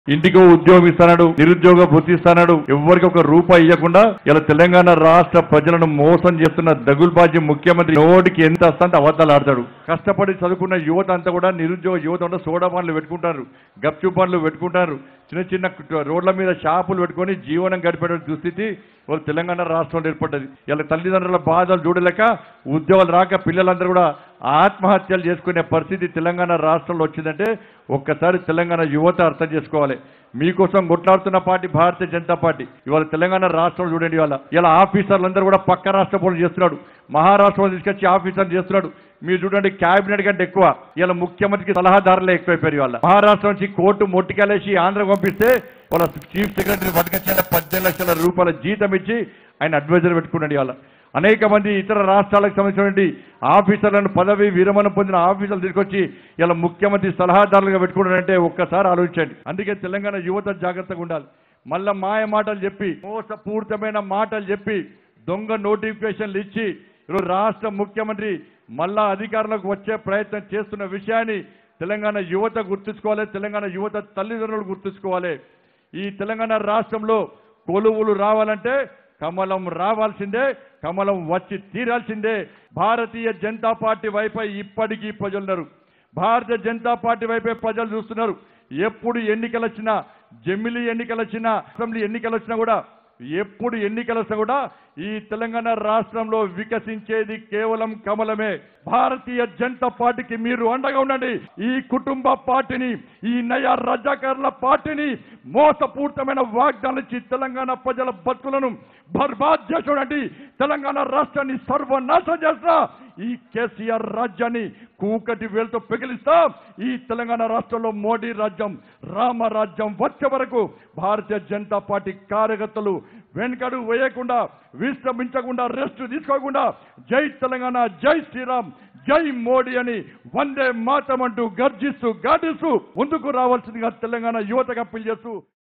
ఇంటికి ఉద్యోగం ఇస్తాడు నిరుద్యోగ భృతి ఇస్తాడు ఎవరికి ఒక రూపాయి ఇవ్వకుండా ఇలా తెలంగాణ రాష్ట్ర ప్రజలను మోసం చేస్తున్న దగుల్బాజీ ముఖ్యమంత్రి నోటికి ఎంత వస్తుంటే అబద్ధాలు ఆడతాడు కష్టపడి చదువుకున్న యువత అంతా కూడా నిరుద్యోగ యువత అంతా సోడా పనులు పెట్టుకుంటారు గప్చు పనులు పెట్టుకుంటారు చిన్న చిన్న రోడ్ల మీద షాపులు పెట్టుకొని జీవనం గడిపే దుస్థితి వాళ్ళు తెలంగాణ రాష్ట్రంలో ఏర్పడ్డది ఇలా తల్లిదండ్రుల బాధలు చూడలేక ఉద్యోగాలు రాక పిల్లలందరూ కూడా ఆత్మహత్యలు చేసుకునే పరిస్థితి తెలంగాణ రాష్ట్రంలో వచ్చిందంటే ఒక్కసారి తెలంగాణ యువత అర్థం చేసుకోవాలి మీకోసం కొట్లాడుతున్న పార్టీ భారతీయ జనతా పార్టీ ఇవాళ తెలంగాణ రాష్ట్రంలో చూడండి ఇవాళ ఇలా ఆఫీసర్లందరూ కూడా పక్క రాష్ట్ర పనులు చేస్తున్నాడు మహారాష్ట్రలో తీసుకొచ్చి ఆఫీసర్లు చేస్తున్నాడు మీరు చూడండి క్యాబినెట్ కంటే ఎక్కువ ఇలా ముఖ్యమంత్రికి సలహాదారులే ఎక్కువైపోయారు ఇవాళ మహారాష్ట్ర నుంచి కోర్టు మొట్టికెళ్ళేసి ఆంధ్ర పంపిస్తే వాళ్ళ చీఫ్ సెక్రటరీ పట్టుకొచ్చిన పద్దెనిమిది లక్షల రూపాయల జీతం ఇచ్చి ఆయన అడ్వైజర్ పెట్టుకున్నాడు ఇవాళ అనేక మంది ఇతర రాష్ట్రాలకు సంబంధించినటువంటి ఆఫీసర్లను పదవి విరమణ పొందిన ఆఫీసర్లు తీసుకొచ్చి ఇలా ముఖ్యమంత్రి సలహాదారులుగా పెట్టుకున్నారంటే ఒక్కసారి ఆలోచించండి అందుకే తెలంగాణ యువత జాగ్రత్తగా ఉండాలి మళ్ళా మాయ మాటలు చెప్పి మోసపూరితమైన మాటలు చెప్పి దొంగ నోటిఫికేషన్లు ఇచ్చి ఈరోజు రాష్ట్ర ముఖ్యమంత్రి మళ్ళా అధికారంలోకి వచ్చే ప్రయత్నం చేస్తున్న విషయాన్ని తెలంగాణ యువత గుర్తుంచుకోవాలి తెలంగాణ యువత తల్లిదండ్రులు గుర్తుంచుకోవాలి ఈ తెలంగాణ రాష్ట్రంలో కొలువులు రావాలంటే కమలం రావాల్సిందే కమలం వచ్చి తీరాల్సిందే భారతీయ జనతా పార్టీ వైపే ఇప్పటికీ ప్రజలున్నారు భారతీయ జనతా పార్టీ వైపే ప్రజలు చూస్తున్నారు ఎప్పుడు ఎన్నికలు వచ్చినా జమిలి ఎన్నికలు వచ్చినా అసెంబ్లీ ఎన్నికలు వచ్చినా కూడా ఎప్పుడు ఎన్నికలు వస్తే కూడా ఈ తెలంగాణ రాష్ట్రంలో వికసించేది కేవలం కమలమే భారతీయ జనతా పార్టీకి మీరు అండగా ఉండండి ఈ కుటుంబ పార్టీని ఈ నయా రజాకారుల పార్టీని మోసపూరితమైన వాగ్దానాలు ఇచ్చి తెలంగాణ ప్రజల బతుకులను బర్బాద్ చేసుడండి తెలంగాణ రాష్ట్రాన్ని సర్వనాశనం చేస్తా ఈ కేసీఆర్ రాజ్యాన్ని కూకటి వేలతో పెగిలిస్తా ఈ తెలంగాణ రాష్ట్రంలో మోడీ రాజ్యం రామరాజ్యం వచ్చే వరకు భారతీయ జనతా పార్టీ కార్యకర్తలు వెనుకడు వేయకుండా విశ్రమించకుండా రెస్ట్ తీసుకోకుండా జై తెలంగాణ జై శ్రీరామ్ జై మోడీ అని వందే మాతమంటూ గర్జిస్తూ గాడిస్తూ ముందుకు రావాల్సిందిగా తెలంగాణ యువతగా అప్పీల్ చేస్తూ